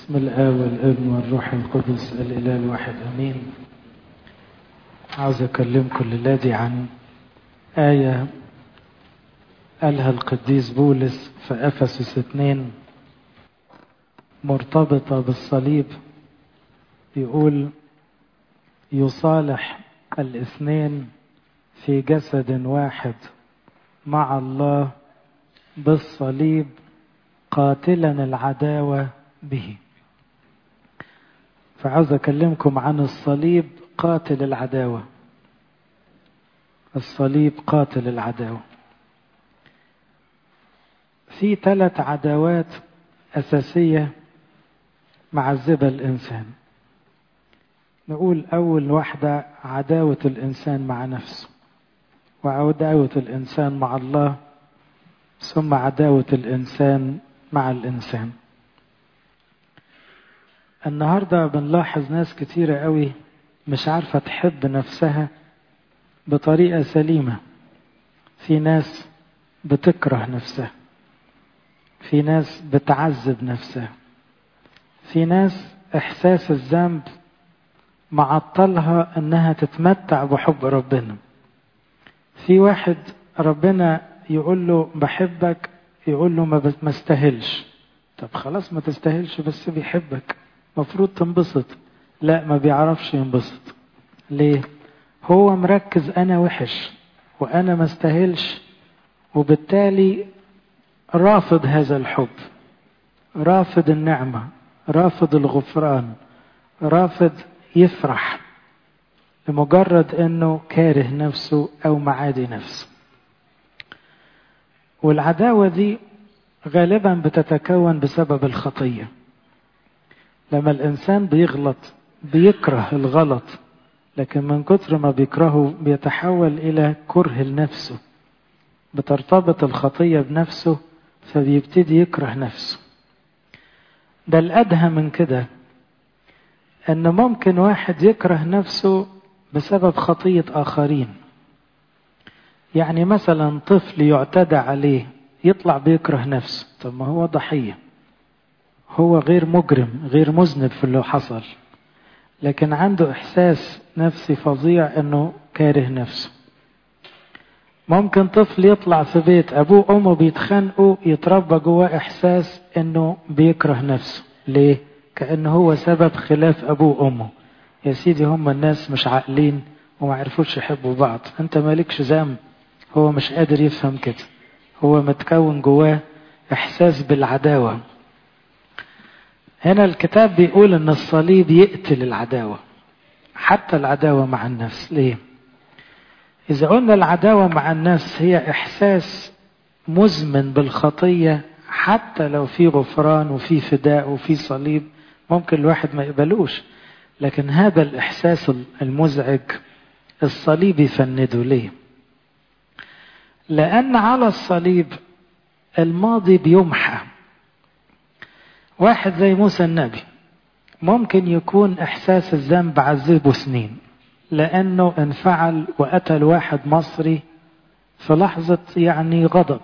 بسم الآب والابن والروح القدس الإله الواحد أمين عاوز أكلمكم الليلة دي عن آية قالها القديس بولس في أفسس اتنين مرتبطة بالصليب يقول يصالح الاثنين في جسد واحد مع الله بالصليب قاتلا العداوة به فعاوز أكلمكم عن الصليب قاتل العداوة الصليب قاتل العداوة في ثلاث عداوات أساسية معذبة الإنسان نقول أول واحدة عداوة الإنسان مع نفسه وعداوة الإنسان مع الله ثم عداوة الإنسان مع الإنسان النهاردة بنلاحظ ناس كتيرة قوي مش عارفة تحب نفسها بطريقة سليمة في ناس بتكره نفسها في ناس بتعذب نفسها في ناس إحساس الذنب معطلها إنها تتمتع بحب ربنا في واحد ربنا يقول له بحبك يقول له ما استاهلش طب خلاص ما تستاهلش بس بيحبك مفروض تنبسط لا ما بيعرفش ينبسط ليه هو مركز انا وحش وانا ما استاهلش وبالتالي رافض هذا الحب رافض النعمة رافض الغفران رافض يفرح لمجرد انه كاره نفسه او معادي نفسه والعداوة دي غالبا بتتكون بسبب الخطية لما الإنسان بيغلط بيكره الغلط لكن من كتر ما بيكرهه بيتحول إلى كره لنفسه بترتبط الخطية بنفسه فبيبتدي يكره نفسه ده الأدهى من كده أن ممكن واحد يكره نفسه بسبب خطية آخرين يعني مثلا طفل يعتدى عليه يطلع بيكره نفسه طب ما هو ضحية هو غير مجرم غير مذنب في اللي حصل لكن عنده إحساس نفسي فظيع أنه كاره نفسه ممكن طفل يطلع في بيت أبوه وأمه بيتخانقوا يتربى جواه إحساس أنه بيكره نفسه ليه؟ كأنه هو سبب خلاف أبوه وأمه يا سيدي هم الناس مش عاقلين وما عرفوش يحبوا بعض أنت مالكش ذنب هو مش قادر يفهم كده هو متكون جواه احساس بالعداوه هنا الكتاب بيقول ان الصليب يقتل العداوه حتى العداوه مع النفس ليه اذا قلنا العداوه مع النفس هي احساس مزمن بالخطيه حتى لو في غفران وفي فداء وفي صليب ممكن الواحد ما يقبلوش لكن هذا الاحساس المزعج الصليب يفنده ليه لأن على الصليب الماضي بيمحى واحد زي موسى النبي ممكن يكون إحساس الذنب عذبه سنين لأنه انفعل وقتل واحد مصري في لحظة يعني غضب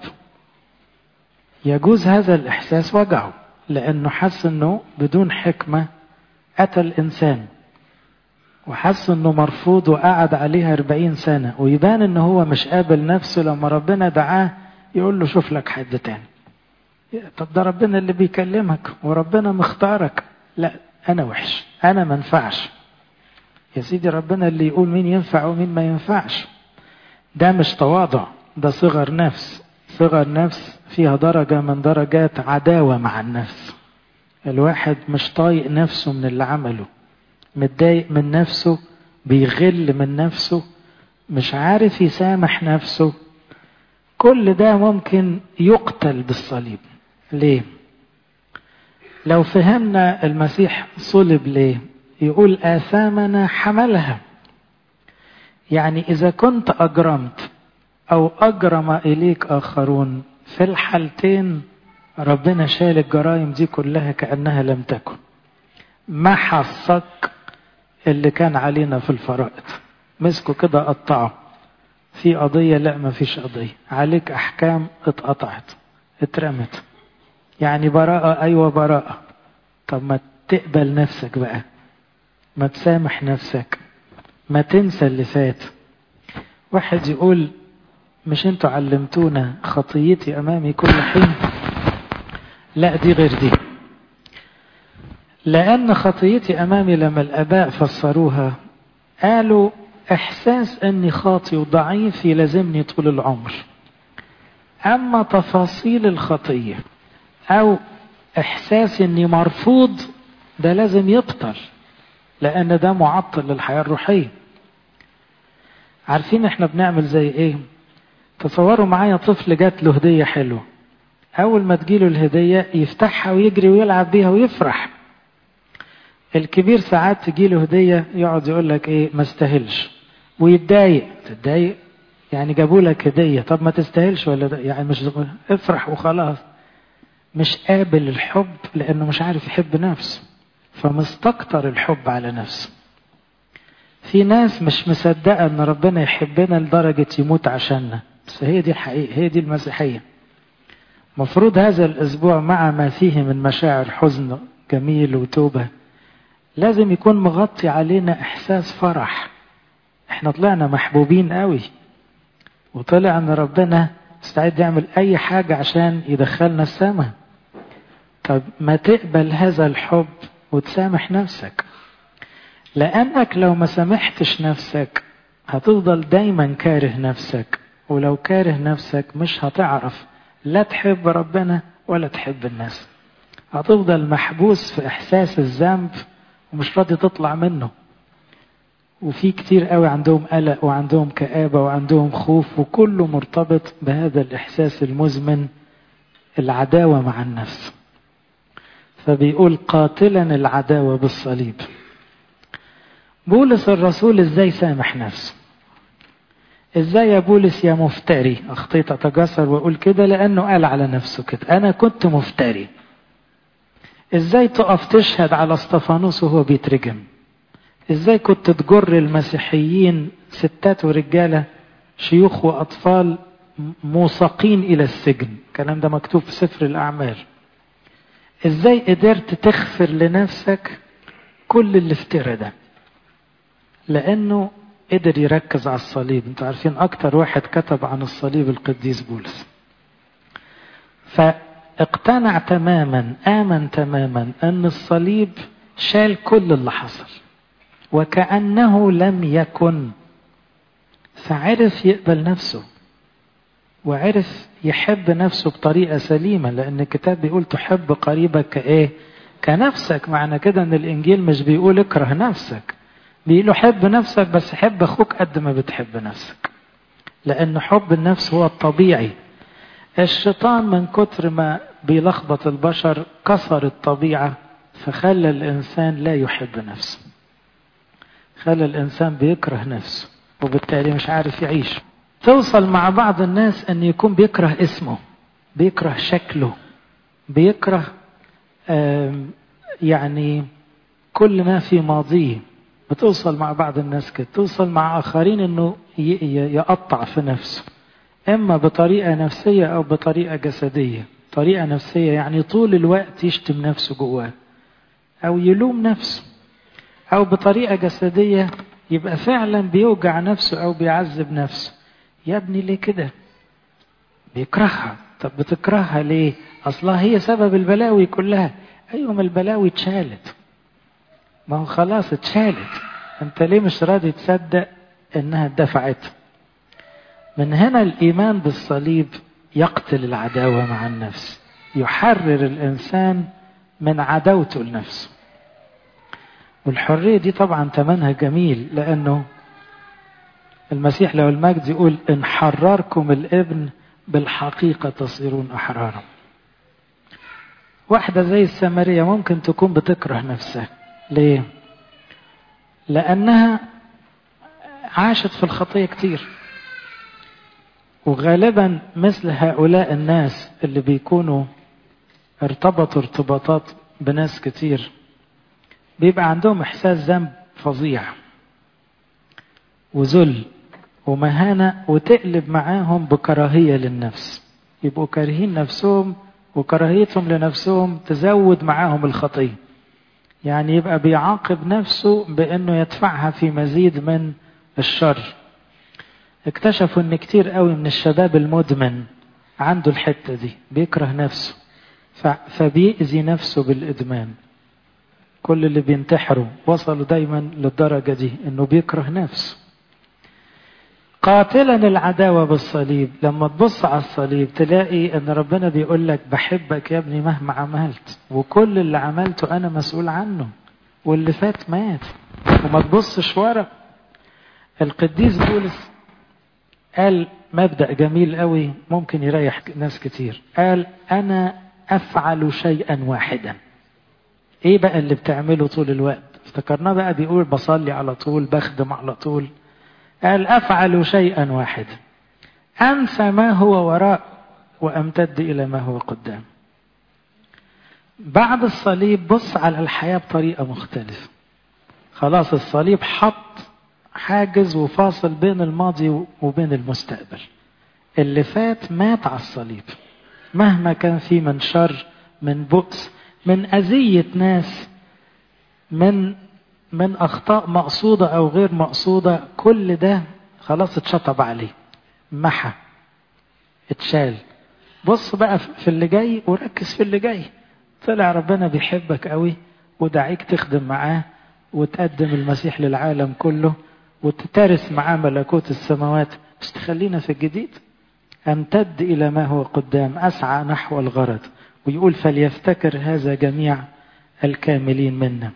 يجوز هذا الإحساس وجعه لأنه حس أنه بدون حكمة قتل إنسان وحس انه مرفوض وقعد عليها أربعين سنة ويبان ان هو مش قابل نفسه لما ربنا دعاه يقول له شوف لك حد تاني طب ده ربنا اللي بيكلمك وربنا مختارك لا انا وحش انا ما ينفعش يا سيدي ربنا اللي يقول مين ينفع ومين ما ينفعش ده مش تواضع ده صغر نفس صغر نفس فيها درجة من درجات عداوة مع النفس الواحد مش طايق نفسه من اللي عمله متضايق من نفسه بيغل من نفسه مش عارف يسامح نفسه كل ده ممكن يقتل بالصليب ليه لو فهمنا المسيح صلب ليه يقول آثامنا حملها يعني إذا كنت أجرمت أو أجرم إليك آخرون في الحالتين ربنا شال الجرائم دي كلها كأنها لم تكن محى الصك اللي كان علينا في الفرائض مسكوا كده قطعوا في قضية لا ما فيش قضية عليك أحكام اتقطعت اترمت يعني براءة أيوة براءة طب ما تقبل نفسك بقى ما تسامح نفسك ما تنسى اللي فات واحد يقول مش انتوا علمتونا خطيتي امامي كل حين لا دي غير دي لان خطيتي امامي لما الاباء فسروها قالوا احساس اني خاطي وضعيف يلازمني طول العمر اما تفاصيل الخطيه او احساس اني مرفوض ده لازم يبطل لان ده معطل للحياه الروحيه عارفين احنا بنعمل زي ايه تصوروا معايا طفل جات له هديه حلوه اول ما تجيله الهديه يفتحها ويجري ويلعب بيها ويفرح الكبير ساعات تجيله هديه يقعد يقول لك ايه ما استاهلش ويتضايق تتضايق يعني جابوا لك هديه طب ما تستاهلش ولا ده يعني مش افرح وخلاص مش قابل الحب لانه مش عارف يحب نفسه فمستكتر الحب على نفسه في ناس مش مصدقه ان ربنا يحبنا لدرجه يموت عشاننا بس هي دي الحقيقه هي دي المسيحيه مفروض هذا الاسبوع مع ما فيه من مشاعر حزن جميل وتوبه لازم يكون مغطي علينا احساس فرح احنا طلعنا محبوبين قوي وطلع ان ربنا مستعد يعمل اي حاجه عشان يدخلنا السماء طب ما تقبل هذا الحب وتسامح نفسك لانك لو ما سامحتش نفسك هتفضل دايما كاره نفسك ولو كاره نفسك مش هتعرف لا تحب ربنا ولا تحب الناس هتفضل محبوس في احساس الذنب ومش راضي تطلع منه وفي كتير قوي عندهم قلق وعندهم كآبة وعندهم خوف وكله مرتبط بهذا الإحساس المزمن العداوة مع النفس فبيقول قاتلا العداوة بالصليب بولس الرسول ازاي سامح نفسه ازاي يا بولس يا مفتري اخطيت اتجسر واقول كده لانه قال على نفسه كده انا كنت مفتري ازاي تقف تشهد على اسطفانوس وهو بيترجم ازاي كنت تجر المسيحيين ستات ورجاله شيوخ واطفال موثقين الى السجن الكلام ده مكتوب في سفر الاعمال ازاي قدرت تغفر لنفسك كل اللي افترى ده لانه قدر يركز على الصليب انتوا عارفين اكتر واحد كتب عن الصليب القديس بولس فاقتنع تماما امن تماما ان الصليب شال كل اللي حصل وكانه لم يكن فعرف يقبل نفسه وعرف يحب نفسه بطريقه سليمه لان الكتاب بيقول تحب قريبك كايه كنفسك معنى كده ان الانجيل مش بيقول اكره نفسك بيقولوا حب نفسك بس حب اخوك قد ما بتحب نفسك لان حب النفس هو الطبيعي الشيطان من كتر ما بيلخبط البشر كسر الطبيعه فخلى الانسان لا يحب نفسه خلى الانسان بيكره نفسه وبالتالي مش عارف يعيش توصل مع بعض الناس ان يكون بيكره اسمه بيكره شكله بيكره يعني كل ما في ماضيه بتوصل مع بعض الناس كده توصل مع اخرين انه يقطع في نفسه اما بطريقه نفسيه او بطريقه جسديه طريقه نفسيه يعني طول الوقت يشتم نفسه جواه او يلوم نفسه او بطريقه جسديه يبقى فعلا بيوجع نفسه او بيعذب نفسه يا ابني ليه كده بيكرهها طب بتكرهها ليه اصلها هي سبب البلاوي كلها ايوه ما البلاوي اتشالت ما هو خلاص اتشالت انت ليه مش راضي تصدق انها اتدفعت من هنا الايمان بالصليب يقتل العداوه مع النفس يحرر الانسان من عداوته لنفسه والحريه دي طبعا ثمنها جميل لانه المسيح له المجد يقول ان حرركم الابن بالحقيقه تصيرون احرارا واحده زي السامريه ممكن تكون بتكره نفسها ليه لانها عاشت في الخطيه كتير وغالبا مثل هؤلاء الناس اللي بيكونوا ارتبطوا ارتباطات بناس كتير بيبقى عندهم احساس ذنب فظيع وذل ومهانة وتقلب معاهم بكراهية للنفس يبقوا كارهين نفسهم وكراهيتهم لنفسهم تزود معاهم الخطية يعني يبقى بيعاقب نفسه بأنه يدفعها في مزيد من الشر اكتشفوا ان كتير قوي من الشباب المدمن عنده الحتة دي بيكره نفسه فبيأذي نفسه بالإدمان كل اللي بينتحروا وصلوا دايما للدرجة دي انه بيكره نفسه قاتلا العداوة بالصليب لما تبص على الصليب تلاقي ان ربنا بيقول لك بحبك يا ابني مهما عملت وكل اللي عملته انا مسؤول عنه واللي فات مات وما تبصش ورا القديس بولس قال مبدأ جميل قوي ممكن يريح ناس كتير قال انا افعل شيئا واحدا ايه بقى اللي بتعمله طول الوقت افتكرناه بقى بيقول بصلي على طول بخدم على طول قال افعل شيئا واحدا انسى ما هو وراء وامتد الى ما هو قدام بعد الصليب بص على الحياه بطريقه مختلفه خلاص الصليب حط حاجز وفاصل بين الماضي وبين المستقبل اللي فات مات على الصليب مهما كان في من شر من بؤس من أذية ناس من من أخطاء مقصودة أو غير مقصودة كل ده خلاص اتشطب عليه محى اتشال بص بقى في اللي جاي وركز في اللي جاي طلع ربنا بيحبك قوي ودعيك تخدم معاه وتقدم المسيح للعالم كله وتترس معاه ملكوت السماوات مش تخلينا في الجديد امتد الى ما هو قدام اسعى نحو الغرض ويقول فليفتكر هذا جميع الكاملين منا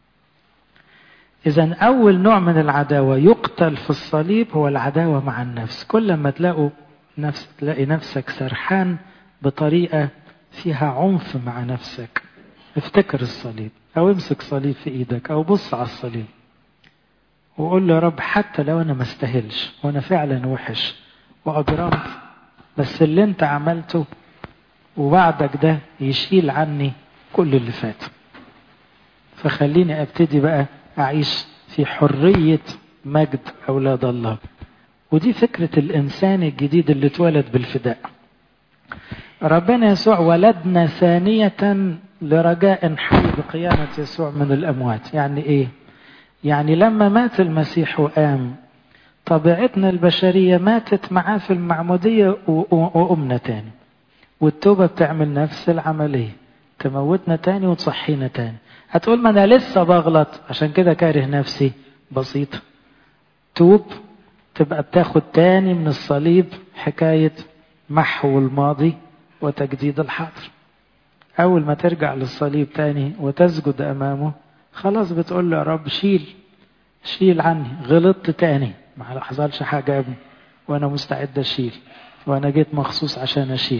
اذا اول نوع من العداوه يقتل في الصليب هو العداوه مع النفس كل ما تلاقوا نفس تلاقي نفسك سرحان بطريقه فيها عنف مع نفسك افتكر الصليب او امسك صليب في ايدك او بص على الصليب وقول له يا رب حتى لو انا ما استاهلش وانا فعلا وحش واجرمت بس اللي انت عملته وبعدك ده يشيل عني كل اللي فات فخليني ابتدي بقى اعيش في حرية مجد اولاد الله ودي فكرة الانسان الجديد اللي اتولد بالفداء ربنا يسوع ولدنا ثانية لرجاء حي بقيامة يسوع من الاموات يعني ايه يعني لما مات المسيح وقام طبيعتنا البشرية ماتت معاه في المعمودية وقمنا تاني والتوبة بتعمل نفس العملية تموتنا تاني وتصحينا تاني هتقول ما انا لسه بغلط عشان كده كاره نفسي بسيطة توب تبقى بتاخد تاني من الصليب حكاية محو الماضي وتجديد الحاضر أول ما ترجع للصليب تاني وتسجد أمامه خلاص بتقول له يا رب شيل شيل عني غلطت تاني ما حصلش حاجة يا ابني وأنا مستعد أشيل وأنا جيت مخصوص عشان أشيل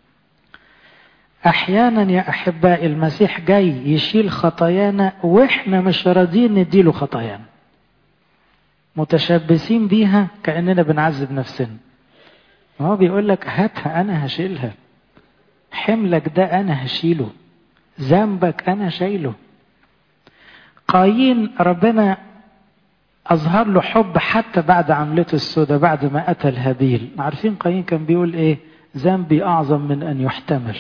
أحيانا يا أحبائي المسيح جاي يشيل خطايانا وإحنا مش راضيين نديله خطايانا متشبثين بيها كأننا بنعذب نفسنا هو بيقول لك هاتها أنا هشيلها حملك ده أنا هشيله ذنبك أنا شايله قايين ربنا أظهر له حب حتى بعد عملته السوداء بعد ما قتل هابيل عارفين قايين كان بيقول إيه ذنبي أعظم من أن يحتمل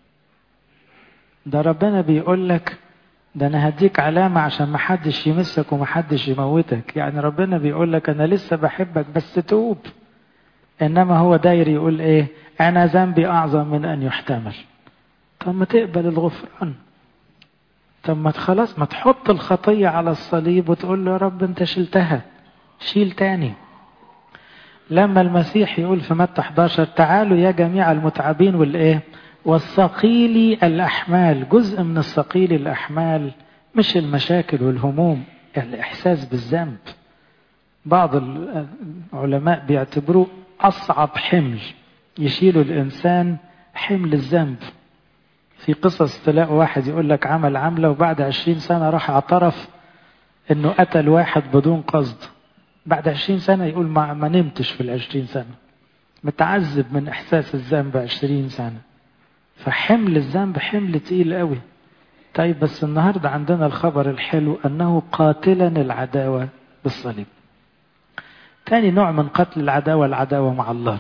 ده ربنا بيقول لك ده أنا هديك علامة عشان ما حدش يمسك وما حدش يموتك يعني ربنا بيقول لك أنا لسه بحبك بس توب إنما هو داير يقول إيه أنا ذنبي أعظم من أن يحتمل طب ما تقبل الغفران طب ما خلاص ما تحط الخطية على الصليب وتقول له يا رب انت شلتها شيل تاني لما المسيح يقول في متى 11 تعالوا يا جميع المتعبين والايه والثقيل الأحمال جزء من الثقيل الأحمال مش المشاكل والهموم الإحساس بالذنب بعض العلماء بيعتبروه أصعب حمل يشيله الإنسان حمل الذنب في قصص تلاقي واحد يقول لك عمل عملة وبعد عشرين سنة راح اعترف انه قتل واحد بدون قصد بعد عشرين سنة يقول ما, ما نمتش في العشرين سنة متعذب من احساس الذنب عشرين سنة فحمل الذنب حمل تقيل قوي طيب بس النهاردة عندنا الخبر الحلو انه قاتلا العداوة بالصليب تاني نوع من قتل العداوة العداوة مع الله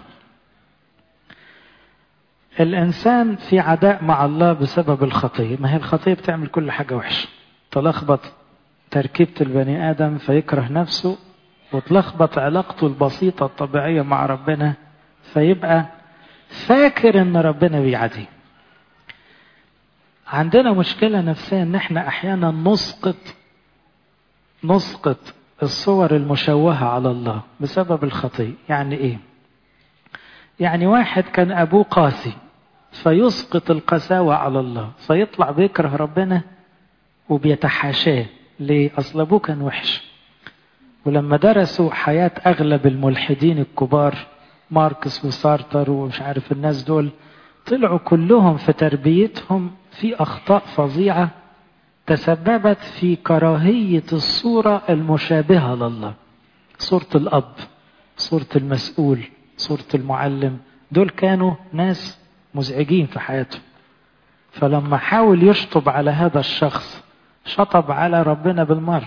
الإنسان في عداء مع الله بسبب الخطية ما هي الخطية بتعمل كل حاجة وحشة تلخبط تركيبة البني آدم فيكره نفسه وتلخبط علاقته البسيطة الطبيعية مع ربنا فيبقى فاكر ان ربنا بيعاديه عندنا مشكلة نفسية ان احنا احيانا نسقط نسقط الصور المشوهة على الله بسبب الخطية يعني ايه يعني واحد كان ابوه قاسي فيسقط القساوة على الله فيطلع بيكره ربنا وبيتحاشاه ليه اصل ابوه كان وحش ولما درسوا حياة اغلب الملحدين الكبار ماركس وسارتر ومش عارف الناس دول طلعوا كلهم في تربيتهم في اخطاء فظيعه تسببت في كراهيه الصوره المشابهه لله صوره الاب صوره المسؤول صوره المعلم دول كانوا ناس مزعجين في حياتهم فلما حاول يشطب على هذا الشخص شطب على ربنا بالمر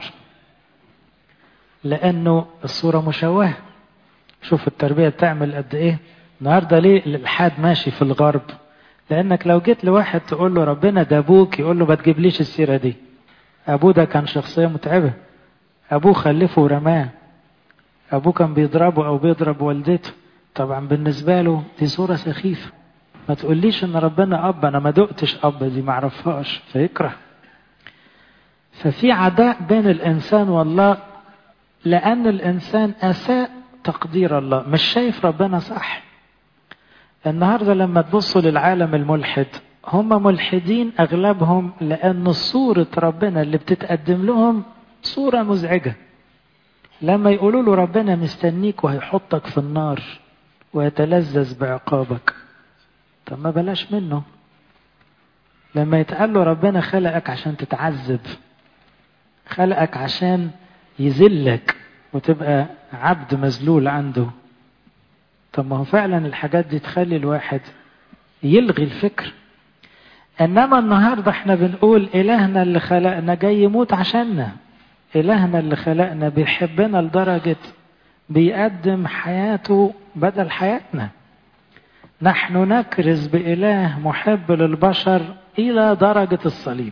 لانه الصوره مشوهه شوف التربية بتعمل قد ايه النهاردة ليه الالحاد ماشي في الغرب لانك لو جيت لواحد تقول له ربنا ده ابوك يقول له ما تجيبليش السيرة دي ابوه ده كان شخصية متعبة ابوه خلفه ورماه ابوه كان بيضربه او بيضرب والدته طبعا بالنسبة له دي صورة سخيفة ما تقوليش ان ربنا اب انا ما دقتش اب دي ما اعرفهاش فيكره ففي عداء بين الانسان والله لان الانسان اساء تقدير الله مش شايف ربنا صح النهارده لما تبصوا للعالم الملحد هم ملحدين اغلبهم لان صوره ربنا اللي بتتقدم لهم صوره مزعجه لما يقولوا له ربنا مستنيك وهيحطك في النار ويتلذذ بعقابك طب ما بلاش منه لما يتقال له ربنا خلقك عشان تتعذب خلقك عشان يذلك وتبقى عبد مذلول عنده طب ما هو فعلا الحاجات دي تخلي الواحد يلغي الفكر انما النهارده احنا بنقول الهنا اللي خلقنا جاي يموت عشاننا الهنا اللي خلقنا بيحبنا لدرجه بيقدم حياته بدل حياتنا نحن نكرز باله محب للبشر الى درجه الصليب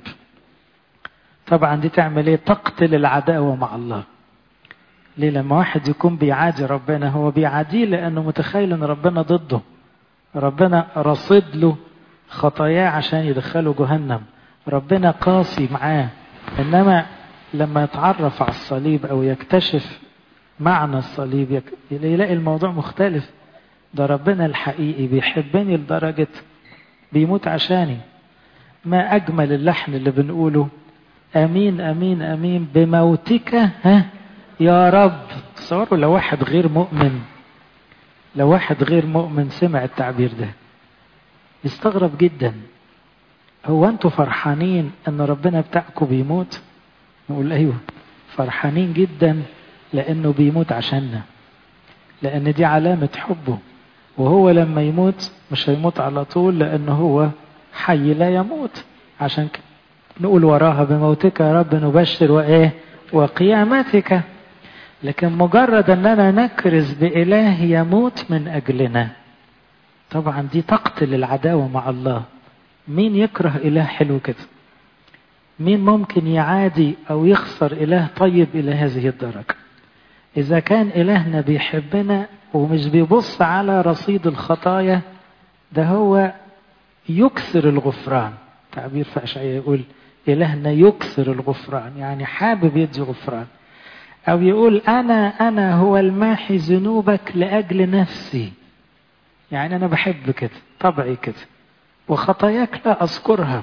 طبعا دي تعمل ايه تقتل العداوه مع الله ليه لما واحد يكون بيعادي ربنا هو بيعاديه لانه متخيل ان ربنا ضده ربنا رصد له خطاياه عشان يدخله جهنم ربنا قاسي معاه انما لما يتعرف على الصليب او يكتشف معنى الصليب يلاقي الموضوع مختلف ده ربنا الحقيقي بيحبني لدرجة بيموت عشاني ما أجمل اللحن اللي بنقوله أمين أمين أمين بموتك ها يا رب تصوروا لو واحد غير مؤمن لو واحد غير مؤمن سمع التعبير ده يستغرب جدا هو انتوا فرحانين ان ربنا بتاعكم بيموت نقول ايوه فرحانين جدا لانه بيموت عشاننا لان دي علامة حبه وهو لما يموت مش هيموت على طول لانه هو حي لا يموت عشان كده نقول وراها بموتك يا رب نبشر وايه وقيامتك لكن مجرد اننا نكرز باله يموت من اجلنا طبعا دي تقتل العداوه مع الله مين يكره اله حلو كده مين ممكن يعادي او يخسر اله طيب الى هذه الدرجه اذا كان الهنا بيحبنا ومش بيبص على رصيد الخطايا ده هو يكثر الغفران تعبير في اشعياء يقول الهنا يكثر الغفران يعني حابب يدي غفران أو يقول أنا أنا هو الماحي ذنوبك لأجل نفسي يعني أنا بحب كده طبعي كده وخطاياك لا أذكرها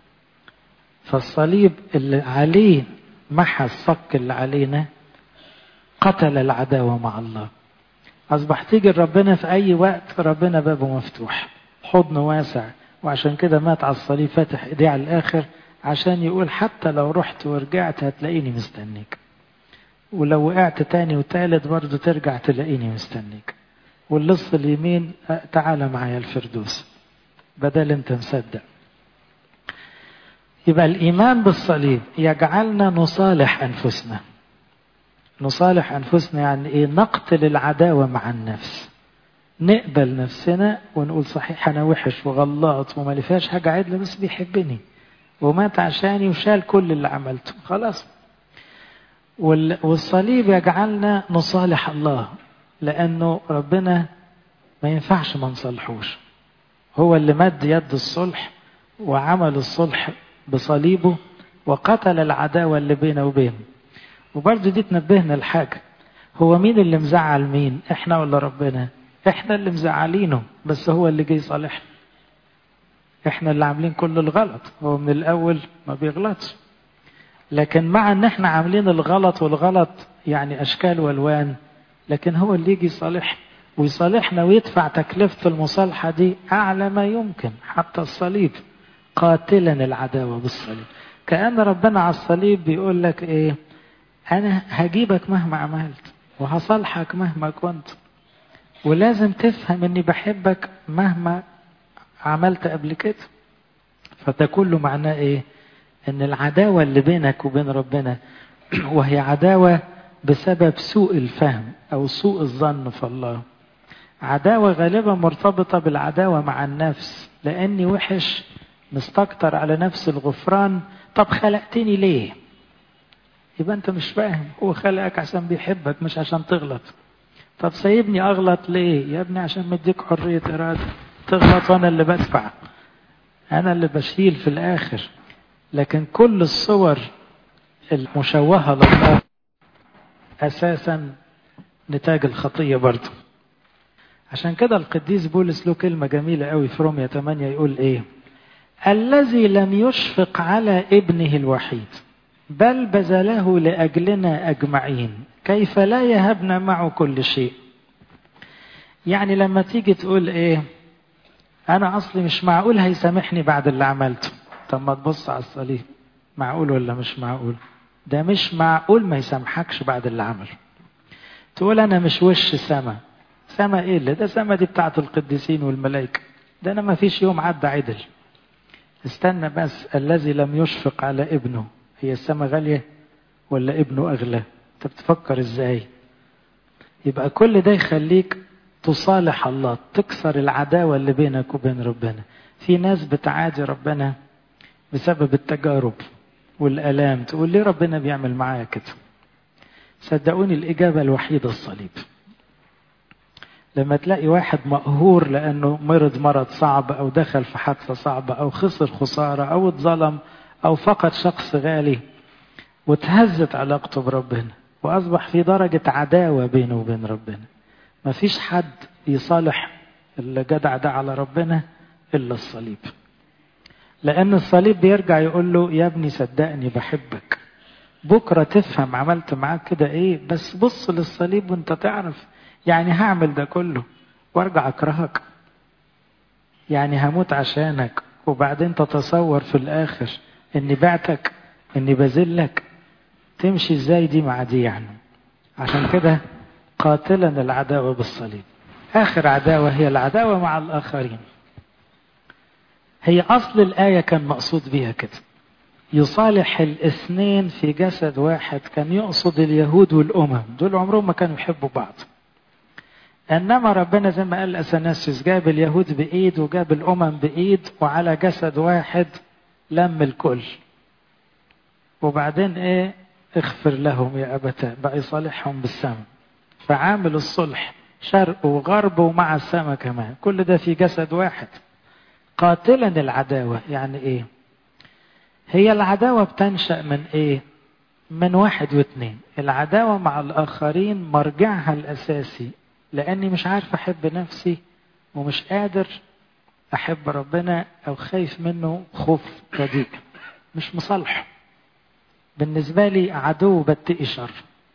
فالصليب اللي عليه محى الصك اللي علينا قتل العداوة مع الله أصبح تيجي ربنا في أي وقت ربنا بابه مفتوح حضن واسع وعشان كده مات على الصليب فاتح ايديه على الآخر عشان يقول حتى لو رحت ورجعت هتلاقيني مستنيك ولو وقعت تاني وتالت برضه ترجع تلاقيني مستنيك واللص اليمين تعالى معايا الفردوس بدل انت مصدق يبقى الإيمان بالصليب يجعلنا نصالح أنفسنا نصالح أنفسنا يعني إيه نقتل العداوة مع النفس نقبل نفسنا ونقول صحيح أنا وحش وغلط وما فيهاش حاجة عدلة بس بيحبني ومات عشاني وشال كل اللي عملته خلاص والصليب يجعلنا نصالح الله لأنه ربنا ما ينفعش ما نصلحوش هو اللي مد يد الصلح وعمل الصلح بصليبه وقتل العداوة اللي بينه وبينه وبرضه دي تنبهنا الحاجة هو مين اللي مزعل مين احنا ولا ربنا احنا اللي مزعلينه بس هو اللي جه يصالحنا احنا اللي عاملين كل الغلط هو من الاول ما بيغلطش لكن مع ان احنا عاملين الغلط والغلط يعني اشكال والوان لكن هو اللي يجي يصالحنا ويصالحنا ويدفع تكلفة المصالحة دي أعلى ما يمكن حتى الصليب قاتلا العداوة بالصليب كأن ربنا على الصليب بيقول لك إيه أنا هجيبك مهما عملت وهصالحك مهما كنت ولازم تفهم إني بحبك مهما عملت قبل كده فده كله معناه إيه إن العداوة اللي بينك وبين ربنا وهي عداوة بسبب سوء الفهم أو سوء الظن في الله عداوة غالبا مرتبطة بالعداوة مع النفس لأني وحش مستكتر على نفس الغفران طب خلقتني ليه يبقى أنت مش فاهم هو خلقك عشان بيحبك مش عشان تغلط طب سايبني أغلط ليه يا ابني عشان مديك حرية إرادة تغلط وأنا اللي بدفع أنا اللي بشيل في الآخر لكن كل الصور المشوهة لله أساسا نتاج الخطية برضه عشان كده القديس بولس له كلمة جميلة قوي في رومية 8 يقول ايه الذي لم يشفق على ابنه الوحيد بل بذله لأجلنا أجمعين كيف لا يهبنا معه كل شيء يعني لما تيجي تقول ايه انا اصلي مش معقول هيسامحني بعد اللي عملته طب ما تبص على الصليب معقول ولا مش معقول ده مش معقول ما يسامحكش بعد اللي عمله تقول انا مش وش سما سما ايه اللي ده سما دي بتاعت القديسين والملائكة ده انا ما فيش يوم عدى عدل استنى بس الذي لم يشفق على ابنه هي السما غالية ولا ابنه اغلى انت بتفكر ازاي يبقى كل ده يخليك تصالح الله تكسر العداوة اللي بينك وبين ربنا في ناس بتعادي ربنا بسبب التجارب والآلام تقول ليه ربنا بيعمل معايا كده صدقوني الإجابة الوحيدة الصليب لما تلاقي واحد مقهور لأنه مرض مرض صعب أو دخل في حادثة صعبة أو خسر خسارة أو اتظلم أو فقد شخص غالي وتهزت علاقته بربنا وأصبح في درجة عداوة بينه وبين ربنا مفيش حد يصالح الجدع ده على ربنا إلا الصليب لأن الصليب بيرجع يقول له يا ابني صدقني بحبك بكرة تفهم عملت معاك كده ايه بس بص للصليب وانت تعرف يعني هعمل ده كله وارجع اكرهك يعني هموت عشانك وبعدين تتصور في الاخر اني بعتك اني بذلك تمشي ازاي دي مع دي يعني عشان كده قاتلا العداوة بالصليب اخر عداوة هي العداوة مع الاخرين هي اصل الاية كان مقصود بيها كده يصالح الاثنين في جسد واحد كان يقصد اليهود والامم دول عمرهم ما كانوا يحبوا بعض انما ربنا زي ما قال اثناسيوس جاب اليهود بايد وجاب الامم بايد وعلى جسد واحد لم الكل وبعدين ايه اغفر لهم يا ابتاه بقى يصالحهم بالسماء فعامل الصلح شرق وغرب ومع السماء كمان كل ده في جسد واحد قاتلا العداوة يعني ايه هي العداوة بتنشأ من ايه من واحد واثنين العداوة مع الآخرين مرجعها الأساسي لأني مش عارف أحب نفسي ومش قادر أحب ربنا أو خايف منه خوف رديء مش مصالحه بالنسبة لي عدو بتقي شر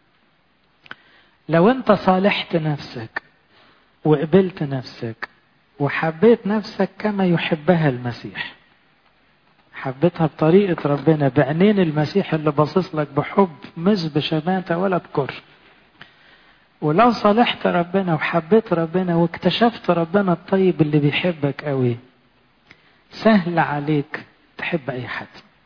لو أنت صالحت نفسك وقبلت نفسك وحبيت نفسك كما يحبها المسيح حبيتها بطريقة ربنا بعينين المسيح اللي باصص لك بحب مش بشماتة ولا بكر ولو صالحت ربنا وحبيت ربنا واكتشفت ربنا الطيب اللي بيحبك قوي سهل عليك تحب اي حد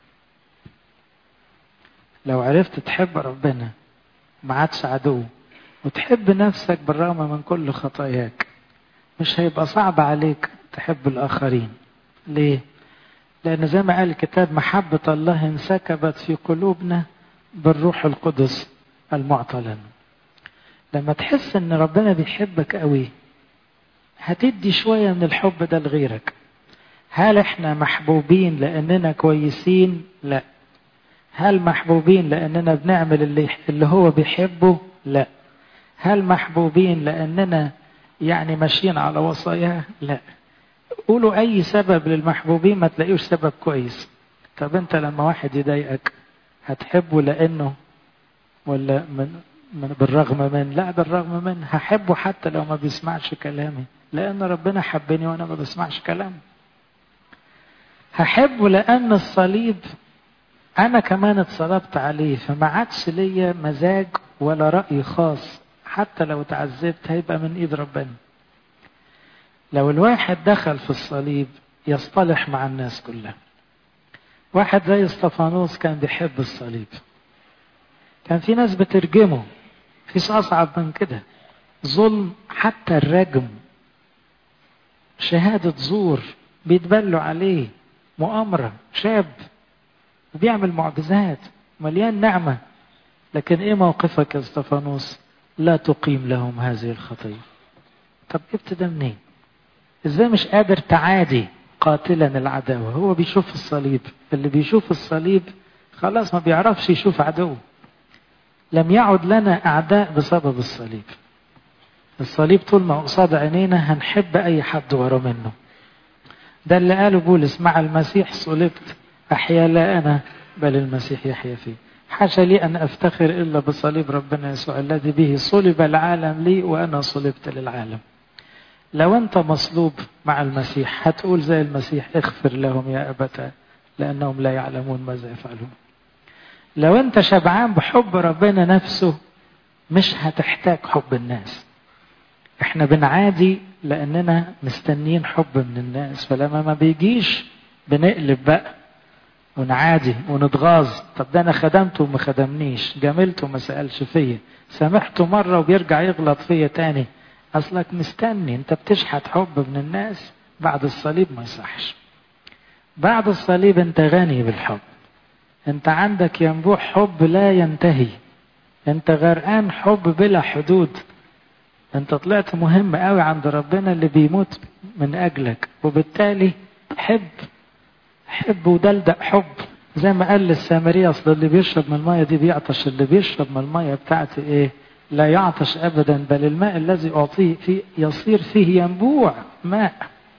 لو عرفت تحب ربنا ما عادش عدو وتحب نفسك بالرغم من كل خطاياك مش هيبقى صعب عليك تحب الآخرين ليه؟ لأن زي ما قال الكتاب محبة الله انسكبت في قلوبنا بالروح القدس المعطى لنا لما تحس ان ربنا بيحبك قوي هتدي شوية من الحب ده لغيرك هل احنا محبوبين لاننا كويسين لا هل محبوبين لاننا بنعمل اللي, اللي هو بيحبه لا هل محبوبين لاننا يعني ماشيين على وصاياه لا قولوا اي سبب للمحبوبين ما تلاقيوش سبب كويس طب انت لما واحد يضايقك هتحبه لانه ولا من, من بالرغم من لا بالرغم من هحبه حتى لو ما بيسمعش كلامي لان ربنا حبني وانا ما بسمعش كلامه هحبه لان الصليب انا كمان اتصلبت عليه فما عادش ليا مزاج ولا راي خاص حتى لو تعذبت هيبقى من ايد ربنا لو الواحد دخل في الصليب يصطلح مع الناس كلها واحد زي استفانوس كان بيحب الصليب كان في ناس بترجمه فيش اصعب من كده ظلم حتى الرجم شهادة زور بيتبلوا عليه مؤامرة شاب وبيعمل معجزات مليان نعمة لكن ايه موقفك يا استفانوس لا تقيم لهم هذه الخطية طب جبت ده منين ازاي مش قادر تعادي قاتلا العداوة هو بيشوف الصليب اللي بيشوف الصليب خلاص ما بيعرفش يشوف عدو لم يعد لنا أعداء بسبب الصليب الصليب طول ما قصاد عينينا هنحب أي حد ورا منه ده اللي قاله بولس مع المسيح صلبت أحيا لا أنا بل المسيح يحيا فيه حاشا لي أن أفتخر إلا بصليب ربنا يسوع الذي به صلب العالم لي وأنا صلبت للعالم لو أنت مصلوب مع المسيح هتقول زي المسيح اغفر لهم يا أبتا لأنهم لا يعلمون ماذا يفعلون لو أنت شبعان بحب ربنا نفسه مش هتحتاج حب الناس احنا بنعادي لأننا مستنيين حب من الناس فلما ما بيجيش بنقلب بقى ونعادي ونتغاظ طب ده انا خدمته وما خدمنيش جاملته وما سالش فيا سامحته مره وبيرجع يغلط فيا تاني اصلك مستني انت بتشحت حب من الناس بعد الصليب ما يصحش بعد الصليب انت غني بالحب انت عندك ينبوع حب لا ينتهي انت غرقان حب بلا حدود انت طلعت مهم قوي عند ربنا اللي بيموت من اجلك وبالتالي حب حب ودلدق حب زي ما قال للسامرية اصل اللي بيشرب من المية دي بيعطش اللي بيشرب من المية بتاعتي ايه لا يعطش ابدا بل الماء الذي اعطيه فيه يصير فيه ينبوع ماء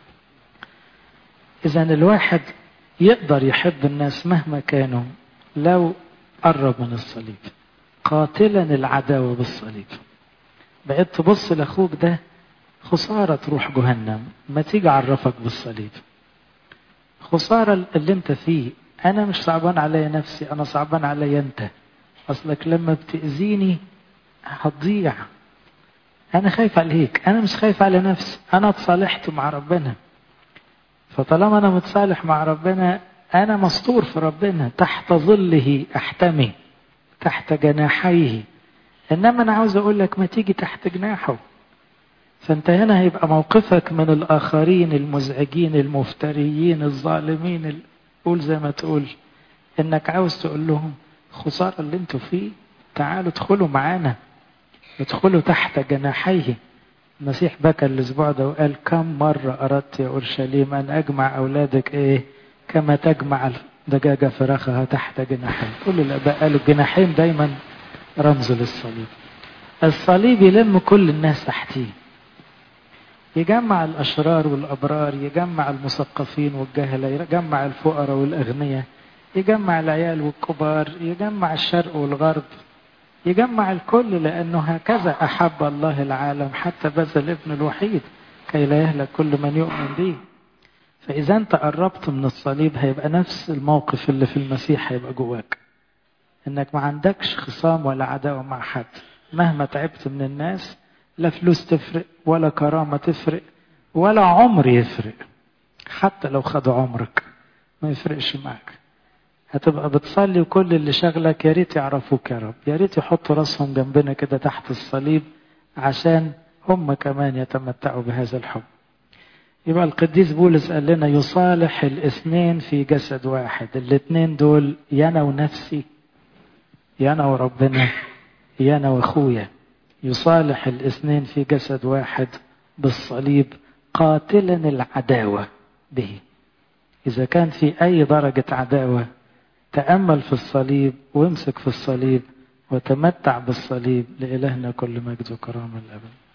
اذا الواحد يقدر يحب الناس مهما كانوا لو قرب من الصليب قاتلا العداوة بالصليب بقيت تبص لاخوك ده خسارة تروح جهنم ما تيجي اعرفك بالصليب خسارة اللي انت فيه انا مش صعبان عليا نفسي انا صعبان عليا انت اصلك لما بتأذيني هتضيع انا خايف عليك انا مش خايف على نفسي انا اتصالحت مع ربنا فطالما انا متصالح مع ربنا انا مستور في ربنا تحت ظله احتمي تحت جناحيه انما انا عاوز اقول لك ما تيجي تحت جناحه فانت هنا هيبقى موقفك من الاخرين المزعجين المفتريين الظالمين قول زي ما تقول انك عاوز تقول لهم خسارة اللي انتوا فيه تعالوا ادخلوا معانا ادخلوا تحت جناحيه المسيح بكى الاسبوع ده وقال كم مرة اردت يا اورشليم ان اجمع اولادك ايه كما تجمع الدجاجة فراخها تحت جناحين كل الاباء قالوا الجناحين دايما رمز للصليب الصليب يلم كل الناس تحتيه يجمع الأشرار والأبرار يجمع المثقفين والجهلة يجمع الفقراء والأغنياء يجمع العيال والكبار يجمع الشرق والغرب يجمع الكل لأنه هكذا أحب الله العالم حتى بذل ابن الوحيد كي لا يهلك كل من يؤمن به فإذا أنت قربت من الصليب هيبقى نفس الموقف اللي في المسيح هيبقى جواك إنك ما عندكش خصام ولا عداوة مع حد مهما تعبت من الناس لا فلوس تفرق ولا كرامة تفرق ولا عمر يفرق حتى لو خدوا عمرك ما يفرقش معك هتبقى بتصلي وكل اللي شغلك يا ريت يعرفوك يا رب يا ريت يحطوا راسهم جنبنا كده تحت الصليب عشان هم كمان يتمتعوا بهذا الحب يبقى القديس بولس قال لنا يصالح الاثنين في جسد واحد الاثنين دول يانا ونفسي يانا وربنا يانا واخويا يصالح الاثنين في جسد واحد بالصليب قاتلا العداوة به إذا كان في أي درجة عداوة تأمل في الصليب وامسك في الصليب وتمتع بالصليب لإلهنا كل مجد وكرامة الأبد